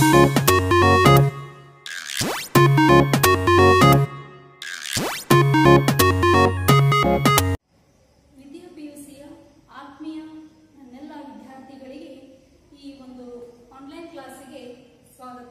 ವಿದ್ಯಾ ಪಿಯುಸಿಯ ಆತ್ಮೀಯ ನನ್ನೆಲ್ಲ ವಿದ್ಯಾರ್ಥಿಗಳಿಗೆ ಈ ಒಂದು ಆನ್ಲೈನ್ ಕ್ಲಾಸಿಗೆ ಸ್ವಾಗತ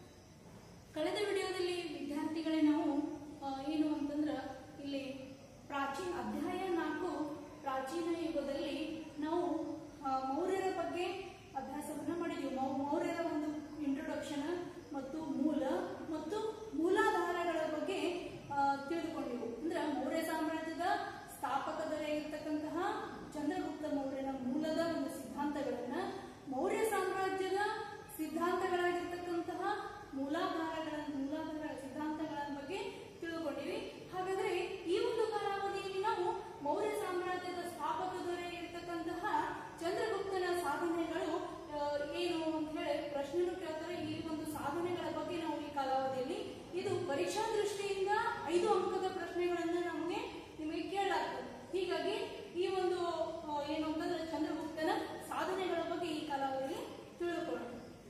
ಕಳೆದ ವಿಡಿಯೋದಲ್ಲಿ ವಿದ್ಯಾರ್ಥಿಗಳೇ ನಾವು ಆ, ಏನು ಅಂತಂದ್ರೆ ಇಲ್ಲಿ ಪ್ರಾಚೀನ ಅಧ್ಯಾಯ ನಾಲ್ಕು ಪ್ರಾಚೀನ ಯುಗದಲ್ಲಿ ನಾವು ಆ, ಮೌರ್ಯರ ಬಗ್ಗೆ ಅಭ್ಯಾಸವನ್ನ ಮಾಡಿದ್ವಿ ಮೌ- ಮೌರ್ಯರ ಒಂದು ಇಂಟ್ರೊಡಕ್ಷನ್ ಮತ್ತು ಮೂಲ ಮತ್ತು ಮೂಲಾಧಾರಗಳ ಬಗ್ಗೆ ಆ, ತಿಳಿದುಕೊಂಡಿವು ಅಂದ್ರೆ ಮೌರ್ಯ ಸಾಮ್ರಾಜ್ಯದ ಸ್ಥಾಪಕದಲ್ಲಿರ್ತಕ್ಕಂತಹ ಚಂದ್ರಗುಪ್ತ ಮೌರ್ಯನ ಮೂಲದ ಒಂದು ಸಿದ್ಧಾಂತಗಳನ್ನ ಮೌರ್ಯ ಸಾಮ್ರಾಜ್ಯದ ಸಿದ್ಧಾಂತಗಳಾಗಿರ್ತಕ್ಕಂತಹ ಮೂಲಾಧಾರಗಳ ಮೂಲಾಧಾರ ಸಿದ್ಧಾಂತಗಳ ಬಗ್ಗೆ ತಿಳ್ಕೊಂಡಿವಿ ಹಾಗಾದ್ರೆ ಈ ಒಂದು ಕಾಲಾವಧಿಯಲ್ಲಿ ನಾವು ಮೌರ್ಯ ಸಾಮ್ರಾಜ್ಯದ ಸ್ಥಾಪಕ ದೊರೆ ಇರ್ತಕ್ಕಂತಹ ಚಂದ್ರಗುಪ್ತನ ಸಾಧನೆಗಳು ಆ, ಏನು ಅಂತ ಹೇಳಿ ಪ್ರಶ್ನೆನೂ ಕೇಳ್ತಾರೆ ಈ ಒಂದು ಸಾಧನೆಗಳ ಬಗ್ಗೆ ನಾವು ಈ ಕಾಲಾವಧಿಯಲ್ಲಿ ಇದು ಪರೀಕ್ಷಾ ದೃಷ್ಟಿಯಿಂದ ಐದು ಅಂಕದ ಪ್ರಶ್ನೆಗಳನ್ನ ನಮಗೆ ನಿಮಗೆ ಕೇಳಲಾಗ್ತದೆ ಹೀಗಾಗಿ ಈ ಒಂದು ಆ, ಏನು ಅಂತಂದ್ರೆ ಚಂದ್ರಗುಪ್ತನ ಸಾಧನೆಗಳ ಬಗ್ಗೆ ಈ ಕಾಲಾವಧಿಯಲ್ಲಿ ತಿಳಿದುಕೊಳ್ಳೋಣ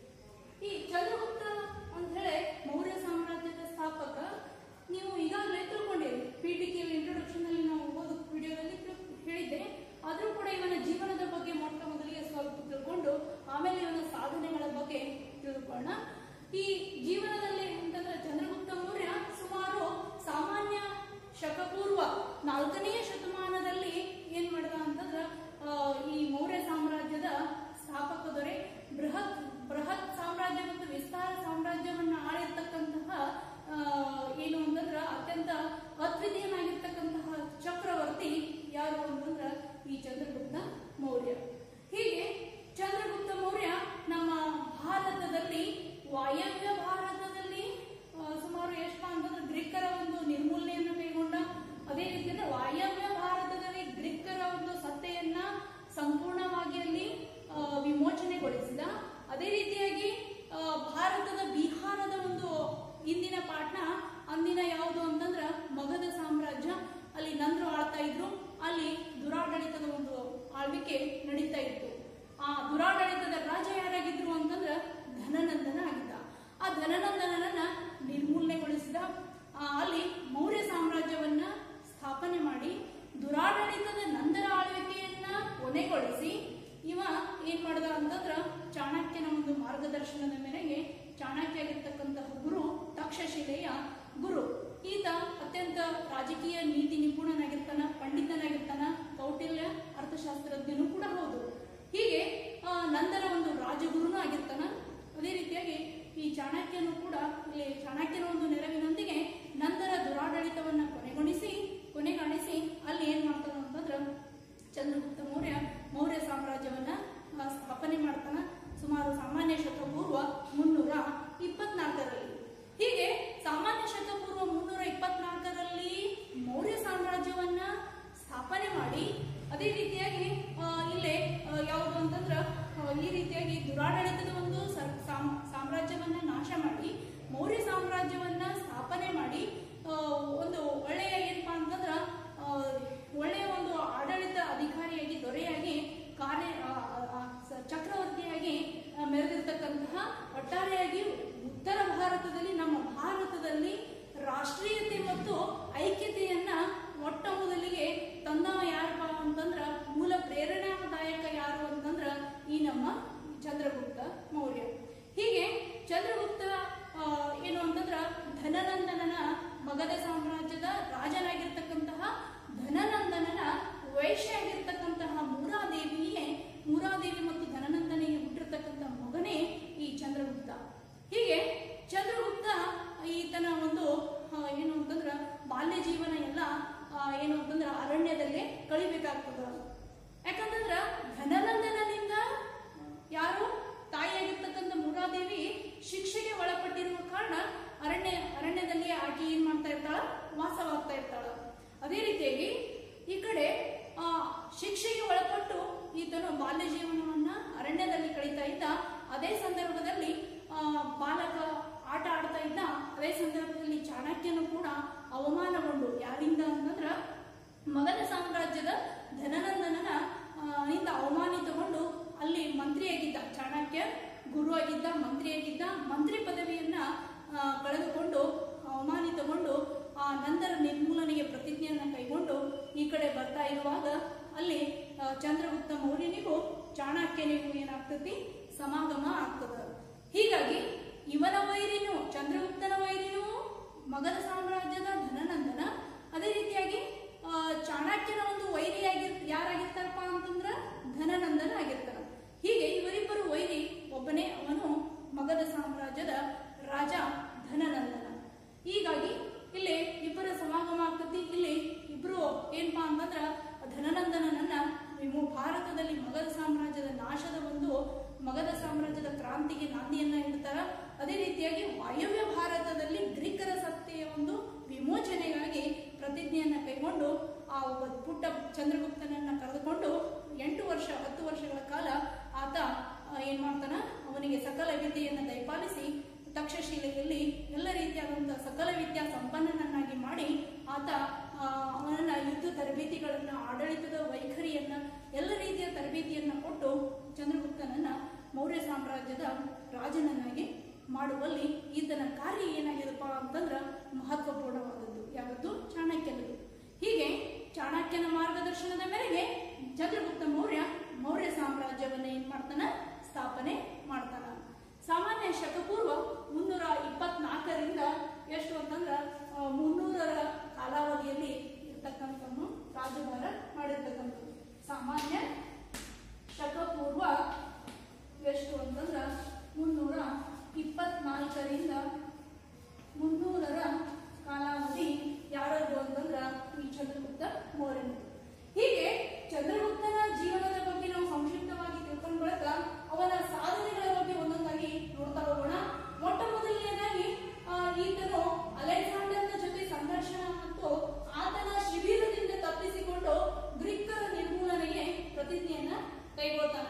ಈ ಚಂದ್ರಗುಪ್ತ ಅಂತ ಹೇಳಿ ಮೌರ್ಯ ಸಾಮ್ರಾಜ್ಯದ ಸ್ಥಾಪಕ ನೀವು ಈಗಾಗಲೇ ತಿಳ್ಕೊಂಡಿರಿ ಪಿ ಟಿ ಕೆ ಇಂಟ್ರೊಡಕ್ಷನ್ ಅಲ್ಲಿ ನಾವು ಓದು ವಿಡಿಯೋದಲ್ಲಿ ಹೇಳಿದ್ದೆ ಆದ್ರೂ ಕೂಡ ಇವನ ಜೀವನದ ಬಗ್ಗೆ ಮೊಟ್ಟ ಮೊದಲಿಗೆ ಸ್ವಲ್ಪ ತಿಳ್ಕೊಂಡು ಆಮೇಲೆ ಇವನ ಸಾಧನೆಗಳ ಬಗ್ಗೆ ತಿಳ್ಕೊಳ್ಳೋಣ ಈ ಜೀವನದಲ್ಲಿ ಅಂತಂದ್ರೆ ಚಂದ್ರಗುಪ್ತ ಮೌರ್ಯ ಸುಮಾರು ಸಾಮಾನ್ಯ ಶಕಪೂರ್ವ ನಾಲ್ಕನೆಯ ಶತಮಾನದಲ್ಲಿ ಏನ್ ಮಾಡಿದ ಅಂತಂದ್ರ ಆ, ಈ ಮೌರ್ಯ ಸಾಮ್ರಾಜ್ಯದ ಸ್ಥಾಪಕ ದೊರೆ ಬೃಹತ್ ಬೃಹತ್ ಸಾಮ್ರಾಜ್ಯ ಮತ್ತು ವಿಸ್ತಾರ ಸಾಮ್ರಾಜ್ಯವನ್ನ ಆಳಿರ್ತಕ್ಕಂತಹ ಆ, ಏನು ಅಂತಂದ್ರ ಅತ್ಯಂತ ಅದ್ವಿತೀಯನಾಗಿರ್ತಕ್ಕಂತಹ ಚಕ್ರವರ್ತಿ ಯಾರು ಅಂತಂದ್ರ ಈ ಚಂದ್ರಗುಪ್ತ ಮೌರ್ಯ ಹೀಗೆ ಚಂದ್ರಗುಪ್ತ ಮೌರ್ಯ ನಮ್ಮ ಭಾರತದಲ್ಲಿ ವಾಯವ್ಯ ಭಾರತದಲ್ಲಿ ಆ, ಸುಮಾರು ಎಷ್ಟು ಅಂತಂದ್ರೆ ಗ್ರೀಕರ ಒಂದು ನಿರ್ಮೂಲನೆಯನ್ನು ಕೈಗೊಂಡ ಅದೇ ರೀತಿಯಿಂದ ವಾಯವ್ಯ ಭಾರತದಲ್ಲಿ ಗ್ರೀಕರ ಒಂದು ಸತ್ತೆಯನ್ನ ಸಂಪೂರ್ಣವಾಗಿ ಅಲ್ಲಿ ಆ, ವಿಮೋಚನೆಗೊಳಿಸಿದ ಅದೇ ರೀತಿಯಾಗಿ ಆ, ಭಾರತದ ಬಿಹಾರದ ಒಂದು ಇಂದಿನ ಪಾಟ್ನ ಅಂದಿನ ಯಾವುದು ಅಂತಂದ್ರ ಮಗಧ ಸಾಮ್ರಾಜ್ಯ ಅಲ್ಲಿ ನಂದ್ರು ಆಳ್ತಾ ಇದ್ರು ಅಲ್ಲಿ ದುರಾಡಳಿತದ ಒಂದು ಆಳ್ವಿಕೆ ನಡೀತಾ ಇತ್ತು ಆ ದುರಾಡಳಿತದ ರಾಜ ಯಾರಾಗಿದ್ರು ಅಂತಂದ್ರ ಧನನಂದನ ಆಗಿದ್ದ ಆ ಧನನಂದನನ್ನ ನಿರ್ಮೂಲನೆಗೊಳಿಸಿದ ಆ, ಅಲ್ಲಿ ಮೌರ್ಯ ಸಾಮ್ರಾಜ್ಯವನ್ನ ಸ್ಥಾಪನೆ ಮಾಡಿ ದುರಾಡಳಿತದ ನಂದರ ಆಳ್ವಿಕೆಯನ್ನ ಕೊನೆಗೊಳಿಸಿ ಇವ ಏನ್ ಮಾಡ್ದ ಅಂತಂದ್ರ ಚಾಣಕ್ಯನ ಒಂದು ಮಾರ್ಗದರ್ಶನದ ಮೇರೆಗೆ ಚಾಣಕ್ಯ ಆಗಿರ್ತಕ್ಕಂತಹ ಗುರು ತಕ್ಷಶಿಲೆಯ ಗುರು ಈತ ಅತ್ಯಂತ ರಾಜಕೀಯ ನೀತಿ ನಿಪುಣನಾಗಿರ್ತಾನ ಪಂಡಿತನಾಗಿರ್ತಾನ ಕೌಟಿಲ್ಯ ಅರ್ಥಶಾಸ್ತ್ರಜ್ಞನೂ ಕೂಡ ಹೌದು ಹೀಗೆ ಆ, ನಂದರ ಒಂದು ರಾಜಗುರುನೂ ಆಗಿರ್ತಾನ ಅದೇ ರೀತಿಯಾಗಿ ಈ ಚಾಣಕ್ಯನು ಕೂಡ ಇಲ್ಲಿ ಚಾಣಕ್ಯನ ಒಂದು ನೆರವಿನೊಂದಿಗೆ ನಂತರ ದುರಾಡಳಿತವನ್ನ ಕೊನೆಗೊಳಿಸಿ ಕೊನೆಗಾಣಿಸಿ ಅಲ್ಲಿ ಏನ್ ಮಾಡ್ತಾನ ಅಂತಂದ್ರ ಚಂದ್ರಗುಪ್ತ ಮೌರ್ಯ ಮೌರ್ಯ ಸಾಮ್ರಾಜ್ಯವನ್ನ ಆ, ಸ್ಥಾಪನೆ ಮಾಡ್ತಾನ ಸುಮಾರು ಸಾಮಾನ್ಯ ಶತಪೂರ್ವ ಮುನ್ನೂರ ಇಪ್ಪತ್ನಾಲ್ಕರಲ್ಲಿ ಹೀಗೆ ಸಾಮಾನ್ಯ ಶತಪೂರ್ವ ಮುನ್ನೂರ ಇಪ್ಪತ್ನಾಲ್ಕರಲ್ಲಿ ಮೌರ್ಯ ಸಾಮ್ರಾಜ್ಯವನ್ನ ಸ್ಥಾಪನೆ ಮಾಡಿ ಅದೇ ರೀತಿಯಾಗಿ ಆ, ಇಲ್ಲೇ ಆ, ಯಾವುದು ಅಂತಂದ್ರ ಆ, ಈ ರೀತಿಯಾಗಿ ದುರಾಡಳಿತದ ಒಂದು ಸರ್- ಸಾಮ್- ಸಾಮ್ರಾಜ್ಯವನ್ನ ನಾಶ ಮಾಡಿ ಮೌರ್ಯ ಸಾಮ್ರಾಜ್ಯವನ್ನ ಸ್ಥಾಪನೆ ಮಾಡಿ ಆ, ಒಂದು ಒಳ್ಳೆಯ ಏನಪ್ಪಾ ಅಂತಂದ್ರ ಆ, ಒಳ್ಳೆಯ ಒಂದು ಆಡಳಿತ ಅಧಿಕಾರಿಯಾಗಿ ದೊರೆಯಾಗಿ ಕಾರ್ಯ ಆ, ಆ, ಆ, ಸ- ಚಕ್ರವರ್ತಿಯಾಗಿ ಆ, ಮೆರೆದಿರ್ತಕ್ಕಂತಹ ಒಟ್ಟಾರೆಯಾಗಿ ಉತ್ತರ ಭಾರತದಲ್ಲಿ ನಮ್ಮ ಭಾರತದಲ್ಲಿ ರಾಷ್ಟ್ರೀಯತೆ ಮತ್ತು ಐಕ್ಯತೆಯನ್ನ ಮೊಟ್ಟ ಮೊದಲಿಗೆ ತಂದವ ಯಾರಪ್ಪ ಅಂತಂದ್ರ ಮೂಲ ಪ್ರೇರಣಾದಾಯಕ ಯಾರು ಅಂತಂದ್ರ ಈ ನಮ್ಮ ಚಂದ್ರಗುಪ್ತ ಮೌರ್ಯ ಹೀಗೆ ಚಂದ್ರಗುಪ್ತ ಆ, ಏನು ಅಂತಂದ್ರ ಧನನಂದನನ ಮಗಧ ಸಾಮ್ರಾಜ್ಯದ ರಾಜನಾಗಿರ್ತಕ್ಕಂತಹ ಧನನಂದನನ ವೈಶ್ಯ ಆಗಿರ್ತಕ್ಕಂತಹ ಮೂರಾದೇವಿಯೇ ಮೂರಾದೇವಿ ಮತ್ತು ಧನನಂದನಿಗೆ ಹುಟ್ಟಿರ್ತಕ್ಕಂತಹ ಮಗನೇ ಈ ಚಂದ್ರಗುಪ್ತ ಹೀಗೆ ಚಂದ್ರಗುಪ್ತ ಈತನ ಒಂದು ಆ, ಏನು ಅಂತಂದ್ರ ಬಾಲ್ಯ ಜೀವನ ಎಲ್ಲ ಆ, ಏನು ಅಂತಂದ್ರ ಅರಣ್ಯದಲ್ಲೇ ಕಳಿಬೇಕಾಗ್ತದ ಯಾಕಂತಂದ್ರ ಧನನಂದನನಿಂದ ಯಾರು ತಾಯಿಯಾಗಿರ್ತಕ್ಕಂಥ ಮುರಾದೇವಿ ಶಿಕ್ಷೆಗೆ ಒಳಪಟ್ಟಿರುವ ಕಾರಣ ಅರಣ್ಯ ಅರಣ್ಯದಲ್ಲಿ ಆಕೆ ಏನ್ ಮಾಡ್ತಾ ಇರ್ತಾಳ ವಾಸವಾಗ್ತಾ ಇರ್ತಾಳ ಅದೇ ರೀತಿಯಾಗಿ ಈ ಕಡೆ ಆ ಶಿಕ್ಷೆಗೆ ಒಳಪಟ್ಟು ಈತನು ಬಾಲ್ಯ ಜೀವನವನ್ನ ಅರಣ್ಯದಲ್ಲಿ ಕಳೀತಾ ಇದ್ದ ಅದೇ ಸಂದರ್ಭದಲ್ಲಿ ಆ ಬಾಲಕ ಆಟ ಆಡ್ತಾ ಇದ್ದ ಅದೇ ಸಂದರ್ಭದಲ್ಲಿ ಚಾಣಕ್ಯನು ಕೂಡ ಅವಮಾನಗೊಂಡು ಯಾರಿಂದ ಅಂತಂದ್ರ ಮಗಧ ಸಾಮ್ರಾಜ್ಯದ ಧನನಂದನನ ಆ, ಇಂದ ಅವಮಾನಿತಗೊಂಡು ಅಲ್ಲಿ ಮಂತ್ರಿಯಾಗಿದ್ದ ಚಾಣಕ್ಯ ಗುರುವಾಗಿದ್ದ ಮಂತ್ರಿಯಾಗಿದ್ದ ಮಂತ್ರಿ ಪದವಿಯನ್ನ ಆ, ಕಳೆದುಕೊಂಡು ಅವಮಾನಿತಗೊಂಡು ಆ ನಂತರ ನಿರ್ಮೂಲನೆಗೆ ಪ್ರತಿಜ್ಞೆಯನ್ನು ಕೈಗೊಂಡು ಈ ಕಡೆ ಬರ್ತಾ ಇರುವಾಗ ಅಲ್ಲಿ ಆ, ಚಂದ್ರಗುಪ್ತ ಮೌರ್ಯನಿಗೂ ಚಾಣಕ್ಯನಿಗೂ ಏನಾಗ್ತತಿ ಸಮಾಗಮ ಆಗ್ತದ ಹೀಗಾಗಿ ಇವನ ವೈರಿನೂ ಚಂದ್ರಗುಪ್ತನ ವೈರಿನೂ ಮಗಧ ಸಾಮ್ರಾಜ್ಯದ ಧನನಂದನ ಅದೇ ರೀತಿಯಾಗಿ ಆ, ಚಾಣಕ್ಯನ ಒಂದು ವೈರಿಯಾಗಿ ಯಾರಾಗಿರ್ತಾರಪ್ಪ ಅಂತಂದ್ರ ಧನನಂದನ ಆಗಿರ್ತಾರ ಹೀಗೆ ಇವರಿಬ್ಬರು ವೈರಿ ಒಬ್ಬನೇ ಅವನು ಮಗಧ ಸಾಮ್ರಾಜ್ಯದ ರಾಜ ಧನನಂದನ ಹೀಗಾಗಿ ಇಲ್ಲಿ ಇಬ್ಬರ ಸಮಾಗಮ ಆಗ್ತತಿ ಇಲ್ಲಿ ಇಬ್ರು ಏನಪ್ಪಾ ಅಂತಂದ್ರ ಧನನಂದನನನ್ನ ವಿಮು ಭಾರತದಲ್ಲಿ ಮಗಧ ಸಾಮ್ರಾಜ್ಯದ ನಾಶದ ಒಂದು ಮಗಧ ಸಾಮ್ರಾಜ್ಯದ ಕ್ರಾಂತಿಗೆ ನಾಂದಿಯನ್ನ ಇಡ್ತಾರ ಅದೇ ರೀತಿಯಾಗಿ ವಾಯವ್ಯ ಭಾರತದಲ್ಲಿ ಗ್ರೀಕರ ಸತ್ತೆಯ ಒಂದು ವಿಮೋಚನೆಗಾಗಿ ಪ್ರತಿಜ್ಞೆಯನ್ನ ಕೈಗೊಂಡು ಆ ಒಬ್ಬ ಪುಟ್ಟ ಚಂದ್ರಗುಪ್ತನನ್ನ ಕರೆದುಕೊಂಡು ಎಂಟು ವರ್ಷ ಹತ್ತು ವರ್ಷಗಳ ಕಾಲ ಆತ ಆ, ಏನ್ ಮಾಡ್ತಾನ ಅವನಿಗೆ ಸಕಲ ವಿದ್ಯೆಯನ್ನು ದಯಪಾಲಿಸಿ ತಕ್ಷಶಿಲೆಯಲ್ಲಿ ಎಲ್ಲ ರೀತಿಯಾದಂತಹ ಸಕಲ ವಿದ್ಯಾ ಸಂಪನ್ನನನ್ನಾಗಿ ಮಾಡಿ ಆತ ಆ, ಅವನನ್ನ ಯುದ್ಧ ತರಬೇತಿಗಳನ್ನ ಆಡಳಿತದ ವೈಖರಿಯನ್ನ ಎಲ್ಲ ರೀತಿಯ ತರಬೇತಿಯನ್ನ ಕೊಟ್ಟು ಚಂದ್ರಗುಪ್ತನನ್ನ ಮೌರ್ಯ ಸಾಮ್ರಾಜ್ಯದ ರಾಜನನ್ನಾಗಿ ಮಾಡುವಲ್ಲಿ ಈತನ ಕಾರ್ಯ ಏನಾಗಿದೆಪ್ಪ ಅಂತಂದ್ರ ಮಹತ್ವಪೂರ್ಣವಾದದ್ದು ಯಾವತ್ತು ಚಾಣಕ್ಯನದು ಹೀಗೆ ಚಾಣಕ್ಯನ ಮಾರ್ಗದರ್ಶನದ ಮೇರೆಗೆ ಚಂದ್ರಗುಪ್ತ ಮೌರ್ಯ ಮೌರ್ಯ ಸಾಮ್ರಾಜ್ಯವನ್ನ ಏನ್ ಮಾಡ್ತಾನ ಸ್ಥಾಪನೆ ಮಾಡ್ತಾನ ಸಾಮಾನ್ಯ ಶಕಪೂರ್ವ ಮುನ್ನೂರ ಇಪ್ಪತ್ನಾಲ್ಕರಿಂದ ಎಷ್ಟು ಅಂತಂದ್ರ ಆ, ಮುನ್ನೂರರ ಕಾಲಾವಧಿಯಲ್ಲಿ ಇರ್ತಕ್ಕಂಥ ರಾಜಭಾರ ಮಾಡಿರ್ತಕ್ಕಂಥದ್ದು ಸಾಮಾನ್ಯ ಶಕಪೂರ್ವ ಎಷ್ಟು ಅಂತಂದ್ರ ಮುನ್ನೂರ ಇಪ್ಪತ್ನಾಲ್ಕರಿಂದ ಮುನ್ನೂರರ ಕಾಲಾವಧಿ ಯಾರದು ಅಂತಂದ್ರ ಈ ಚಂದ್ರಗುಪ್ತ ಮೌರ್ಯನು ಹೀಗೆ ಚಂದ್ರಗುಪ್ತನ ಜೀವನದ ಬಗ್ಗೆ ನಾವು ಸಂಕ್ಷಿಪ್ತವಾಗಿ ತಿಳ್ಕೊಂಡ್ ಬಳಿಕ ಅವನ ಸಾಧನೆಗಳ ಬಗ್ಗೆ ಒಂದೊಂದಾಗಿ ನೋಡ್ತಾ ಹೋಗೋಣ ಮೊಟ್ಟ ಮೊದಲನೇದಾಗಿ ಆ, ಈತನು ಅಲೆಕ್ಸಾಂಡರ್ನ ಜೊತೆ ಸಂಘರ್ಷಣ ಮತ್ತು ಆತನ ಶಿಬಿರದಿಂದ ತಪ್ಪಿಸಿಕೊಂಡು ಗ್ರೀಕರ ನಿರ್ಮೂಲನೆಗೆ ಪ್ರತಿಜ್ಞೆಯನ್ನ ಕೈಗೊಳ್ತಾನ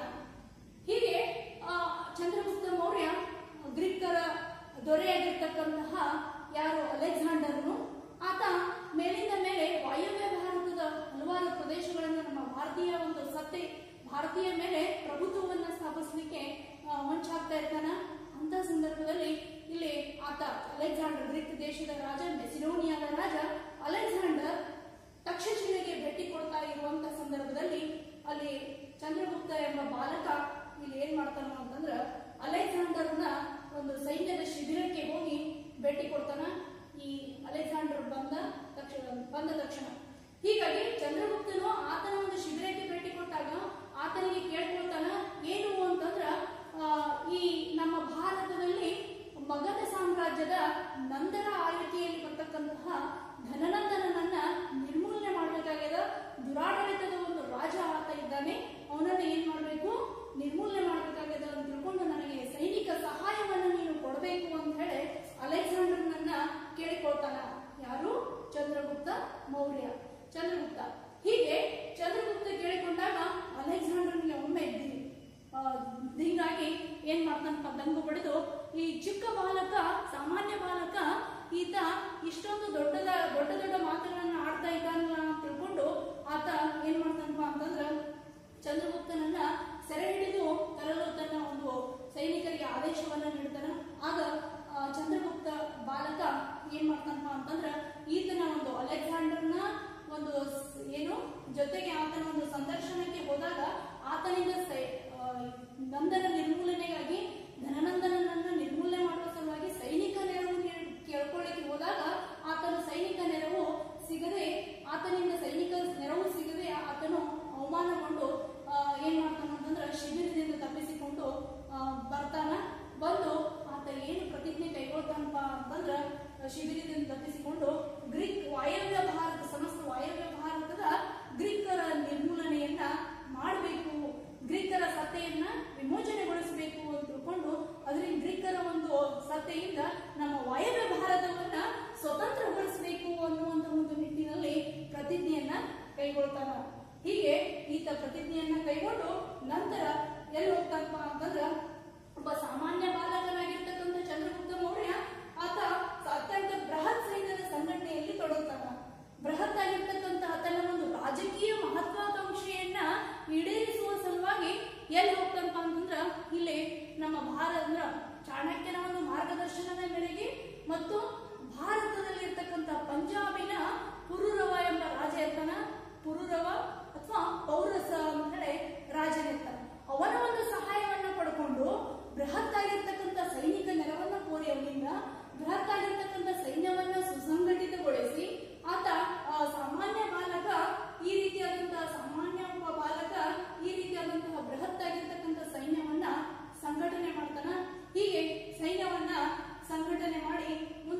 ಹೀಗೆ ಆ, ಚಂದ್ರಗುಪ್ತ ಮೌರ್ಯ ಗ್ರೀಕರ ದೊರೆಯಾಗಿರ್ತಕ್ಕಂತಹ ಯಾರು ಅಲೆಕ್ಸಾಂಡರ್ನು ಆತ ಮೇಲಿಂದ ಮೇಲೆ ವಾಯವ್ಯ ಭಾರತದ ಹಲವಾರು ಪ್ರದೇಶಗಳನ್ನು ನಮ್ಮ ಭಾರತೀಯ ಒಂದು ಸತ್ತೆ ಭಾರತೀಯ ಮೇಲೆ ಪ್ರಭುತ್ವವನ್ನ ಸ್ಥಾಪಿಸಲಿಕ್ಕೆ ಹೊಂಚಾಗ್ತಾ ಇರ್ತಾನ ಅಂತ ಸಂದರ್ಭದಲ್ಲಿ ಇಲ್ಲಿ ಆತ ಅಲೆಕ್ಸಾಂಡರ್ ಗ್ರೀಕ್ ದೇಶದ ರಾಜ ಮೆಸಿಡೋನಿಯಾದ ರಾಜ ಅಲೆಕ್ಸಾಂಡರ್ ತಕ್ಷಶಿಲೆಗೆ ಭೇಟಿ ಕೊಡ್ತಾ ಇರುವಂತ ಸಂದರ್ಭದಲ್ಲಿ ಅಲ್ಲಿ ಚಂದ್ರಗುಪ್ತ ಎಂಬ ಬಾಲಕ ಇಲ್ಲಿ ಏನ್ ಮಾಡ್ತಾನ ಅಂತಂದ್ರ ಅಲೆಕ್ಸಾಂಡರ್ನ ಒಂದು ಸೈನ್ಯದ ಶಿಬಿರಕ್ಕೆ ಹೋಗಿ ಭೇಟಿ ಕೊಡ್ತಾನ ಈ ಅಲೆಕ್ಸಾಂಡರ್ ಬಂದ ತಕ್ಷಣ ಬಂದ ತಕ್ಷಣ ಹೀಗಾಗಿ ಚಂದ್ರಗುಪ್ತನು ಆತನ ಒಂದು ಶಿಬಿರಕ್ಕೆ ಭೇಟಿ ಕೊಟ್ಟಾಗ ಆತನಿಗೆ ಕೇಳ್ಕೊಳ್ತಾನ ಏನು ಅಂತಂದ್ರ ಆ, ಈ ನಮ್ಮ ಭಾರತದಲ್ಲಿ ಮಗಧ ಸಾಮ್ರಾಜ್ಯದ ನಂದರ ಆಳ್ವಿಕೆಯಲ್ಲಿ ಬರ್ತಕ್ಕಂತಹ ಧನನಂದನನ್ನ ನಿರ್ಮೂಲನೆ ಮಾಡಬೇಕಾಗ್ಯದ ದುರಾಡಳಿತದ ಒಂದು ರಾಜ ಆತ ಇದ್ದಾನೆ ಅವನನ್ನ ಏನ್ ಮಾಡ್ಬೇಕು ನಿರ್ಮೂಲನೆ ಮಾಡಬೇಕಾಗ್ಯದ ಅಂತ ತಿಳ್ಕೊಂಡು ನನಗೆ ಸೈನಿಕ ಸಹಾಯವನ್ನ ನೀನು ಕೊಡಬೇಕು ಅಂತ ಹೇಳಿ ಅಲೆಕ್ಸಾಂಡರ್ನನ್ನ ಕೇಳಿಕೊಳ್ತಾನ ಯಾರು ಚಂದ್ರಗುಪ್ತ ಮೌರ್ಯ ಚಂದ್ರಗುಪ್ತ ಹೀಗೆ ಚಂದ್ರಗುಪ್ತ ಕೇಳಿಕೊಂಡಾಗ ಅಲೆಕ್ಸಾಂಡರ್ನಿಗೆ ಒಮ್ಮೆ ದಿ- ಆ, ಹೀಗಾಗಿ ಏನ್ ಮಾಡ್ತಾನಪ್ಪ ದಂಗು ಬಡಿದು ಈ ಚಿಕ್ಕ ಬಾಲಕ ಸಾಮಾನ್ಯ ಬಾಲಕ ಈತ ಇಷ್ಟೊಂದು ದೊಡ್ಡದ ದೊಡ್ಡ ದೊಡ್ಡ ಮಾತುಗಳನ್ನ ಆಡ್ತಾ ಇದ್ದಾನಲ್ಲ ಅಂತ ತಿಳ್ಕೊಂಡು ಆತ ಏನ್ ಮಾಡ್ತಾನಪ್ಪ ಅಂತಂದ್ರ ಚಂದ್ರಗುಪ್ತನನ್ನ ಸೆರೆ ಹಿಡಿದು ತರಲು ತನ್ನ ಒಂದು ಸೈನಿಕರಿಗೆ ಆದೇಶವನ್ನ ನೀಡ್ತಾನ ಆಗ ಆ, ಚಂದ್ರಗುಪ್ತ ಬಾಲಕ ಏನ್ ಮಾಡ್ತಾನಪ್ಪ ಅಂತಂದ್ರ ಈತನ ಒಂದು ಅಲೆಕ್ಸಾಂಡರ್ನ ಒಂದು ಸ್- ಏನು ಜೊತೆಗೆ ಆತನ ಒಂದು ಸಂದರ್ಶನಕ್ಕೆ ಹೋದಾಗ ಆತನಿಂದ ಸೈ- ಆ, ನಂದನ ನಿರ್ಮೂಲನೆಗಾಗಿ ಧನನಂದನನ್ನ ನಿರ್ಮೂಲನೆ ಮಾಡುವ ಸಲುವಾಗಿ ಸೈನಿಕ ನೆರವು ನೀಡ್- ಕೇಳ್ಕೊಳ್ಳಿಕ್ಕೆ ಹೋದಾಗ ಆತನ ಸೈನಿಕ ನೆರವು ಸಿಗದೆ ಆತನಿಂದ ಸೈನಿಕ ನೆರವು ಸಿಗದೆ ಆತನು ಅವಮಾನಗೊಂಡು ಆ, ಏನ್ ಮಾಡ್ತಾನ ಅಂತಂದ್ರ ಶಿಬಿರದಿಂದ ತಪ್ಪಿಸಿಕೊಂಡು ಆ, ಬರ್ತಾನ ಬಂದು ಆತ ಏನು ಪ್ರತಿಜ್ಞೆ ಕೈಗೊಳ್ತಾನಪ್ಪ ಅಂತಂದ್ರ ಆ, ಶಿಬಿರದಿಂದ ತಪ್ಪಿಸಿಕೊಂಡು ಗ್ರೀಕ್ ವಾಯವ್ಯ ಭಾರತ ಸಮಸ್ತ ವಾಯವ್ಯ ಭಾರತದ ಗ್ರೀಕರ ನಿರ್ಮೂಲನೆಯನ್ನ ಮಾಡಬೇಕು ಗ್ರೀಕರ ಸತ್ತೆಯನ್ನ ವಿಮೋಚನೆಗೊಳಿಸಬೇಕು ಅಂತ ತಿಳ್ಕೊಂಡು ಅದರಿಂದ ಗ್ರೀಕರ ಒಂದು ಸತ್ತೆಯಿಂದ ನಮ್ಮ ವಾಯವ್ಯ ಭಾರತವನ್ನ ಸ್ವತಂತ್ರಗೊಳಿಸಬೇಕು ಅನ್ನುವಂತ ಒಂದು ನಿಟ್ಟಿನಲ್ಲಿ ಪ್ರತಿಜ್ಞೆಯನ್ನ ಕೈಗೊಳ್ತಾನ ಹೀಗೆ ಈತ ಪ್ರತಿಜ್ಞೆಯನ್ನ ಕೈಗೊಂಡು ನಂತರ ಎಲ್ಲಿ ಹೋಗ್ತಾನಪ್ಪ ಅಂತಂದ್ರ ಒಬ್ಬ ಸಾಮಾನ್ಯ ಬಾಲಕನಾಗಿರ್ತಕ್ಕಂಥ ಚಂದ್ರಗುಪ್ತ ಮೌರ್ಯ ಆತ ಅತ್ಯಂತ ಬೃಹತ್ ಸೈನ್ಯದ ಸಂಘ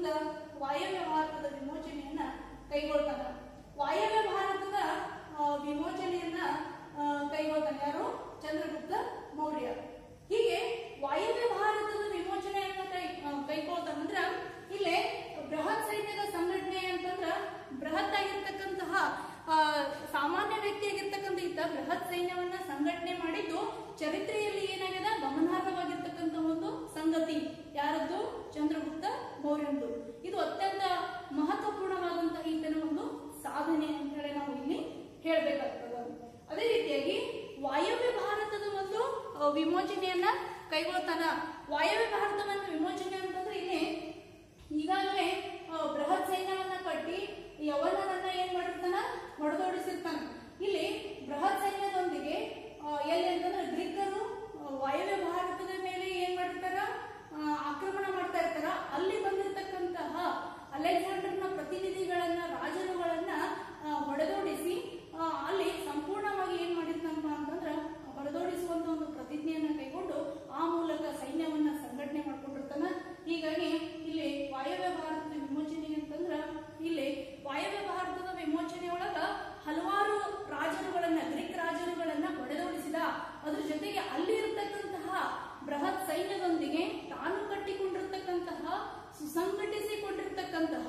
ಮುಂದೆ ವಾಯವ್ಯ ಭಾರತದ ವಿಮೋಚನೆಯನ್ನ ಕೈಗೊಳ್ತಾನ ವಾಯವ್ಯ ಭಾರತದ ಆ, ವಿಮೋಚನೆಯನ್ನ ಆ, ಕೈಗೊಳ್ತಾನೆ ಯಾರು ಚಂದ್ರಗುಪ್ತ ಮೌರ್ಯ ಹೀಗೆ ವಾಯವ್ಯ ಭಾರತದ ವಿಮೋಚನೆಯನ್ನ ಕೈ ಆ, ಕೈಗೊಳ್ತಾನಂದ್ರ ಇಲ್ಲೇ ಬೃಹತ್ ಸೈನ್ಯದ ಸಂಘಟನೆ ಅಂತಂದ್ರ ಬೃಹತ್ ಆಗಿರ್ತಕ್ಕಂತಹ ಆ, ಸಾಮಾನ್ಯ ವ್ಯಕ್ತಿಯಾಗಿರ್ತಕ್ಕಂಥ ಇದ್ದ ಬೃಹತ್ ಸೈನ್ಯವನ್ನ ಸಂಘಟನೆ ಮಾಡಿದ್ದು ಚರಿತ್ರೆಯಲ್ಲಿ ಏನಾಗಿದೆ ಗಮನಾರ್ಹವಾಗಿರ್ತಕ್ಕಂಥ ಒಂದು ಸಂಗತಿ ಯಾರದ್ದು ಚಂದ್ರಗುಪ್ತ ಮೌರ್ಯಂದು ಇದು ಅತ್ಯಂತ ಮಹತ್ವಪೂರ್ಣವಾದಂತಹ ಈತನ ಒಂದು ಸಾಧನೆ ಅಂತ ಹೇಳಿ ನಾವು ಇಲ್ಲಿ ಹೇಳ್ಬೇಕಾಗ್ತದ ಅದೇ ರೀತಿಯಾಗಿ ವಾಯವ್ಯ ಭಾರತದ ಒಂದು ಆ, ವಿಮೋಚನೆಯನ್ನ ಕೈಗೊಳ್ತಾನ ವಾಯವ್ಯ ಭಾರತವನ್ನು ವಿಮೋಚನೆ ಅಂತಂದ್ರೆ ಇಲ್ಲಿ ಈಗಾಗಲೇ ಆ, ಬೃಹತ್ ಸೈನ್ಯವನ್ನ ಕಟ್ಟಿ ಯವನರನ್ನ ಏನ್ ಮಾಡಿರ್ತಾನ ಹೊಡೆದೋಡಿಸಿರ್ತಾನ ಇಲ್ಲಿ ಬೃಹತ್ ಸೈನ್ಯದೊಂದಿಗೆ ಆ, ಎಲ್ಲಿ ಅಂತಂದ್ರೆ ಗ್ರೀಕರು ಆ, ವಾಯವ್ಯ ಭಾರತದ ಮೇಲೆ ಏನ್ ಮಾಡಿರ್ತಾರ ಆ, ಆಕ್ರಮಣ ಮಾಡ್ತಾ ಇರ್ತಾರ ಅಲ್ಲಿ ಬಂದಿರತಕ್ಕಂತಹ ಅಲೆಕ್ಸಾಂಡರ್ನ ಪ್ರತಿನಿಧಿಗಳನ್ನ ರಾಜರುಗಳನ್ನ ಆ, ಹೊಡೆದೋಡಿಸಿ ಆ, ಅಲ್ಲಿ ಸಂಪೂರ್ಣವಾಗಿ ಏನ್ ಮಾಡಿದ್ನಪ್ಪ ಅಂತಂದ್ರ ಹೊಡೆದೋಡಿಸುವಂತ ಒಂದು ಪ್ರತಿಜ್ಞೆಯನ್ನ ಕೈಗೊಂಡು ಆ ಮೂಲಕ ಸೈನ್ಯವನ್ನ ಸಂಘಟನೆ ಮಾಡ್ಕೊಂಡಿರ್ತಾನ ಹೀಗಾಗಿ ಇಲ್ಲಿ ವಾಯವ್ಯ ಭಾರತದ ವಿಮೋಚನೆ ಅಂತಂದ್ರ ಇಲ್ಲಿ ವಾಯವ್ಯ ಭಾರತದ ವಿಮೋಚನೆ ಒಳಗ ಹಲವಾರು ರಾಜರುಗಳನ್ನ ಗ್ರೀಕ್ ರಾಜರುಗಳನ್ನ ಹೊಡೆದೋಡಿಸಿದ ಅದ್ರ ಜೊತೆಗೆ ಅಲ್ಲಿ ಇರತಕ್ಕಂತಹ ಬೃಹತ್ ಸೈನ್ಯದೊಂದಿಗೆ ತಾನು ಕಟ್ಟಿಕೊಂಡಿರ್ತಕ್ಕಂತಹ ಸುಸಂಘಟಿಸಿಕೊಂಡಿರ್ತಕ್ಕಂತಹ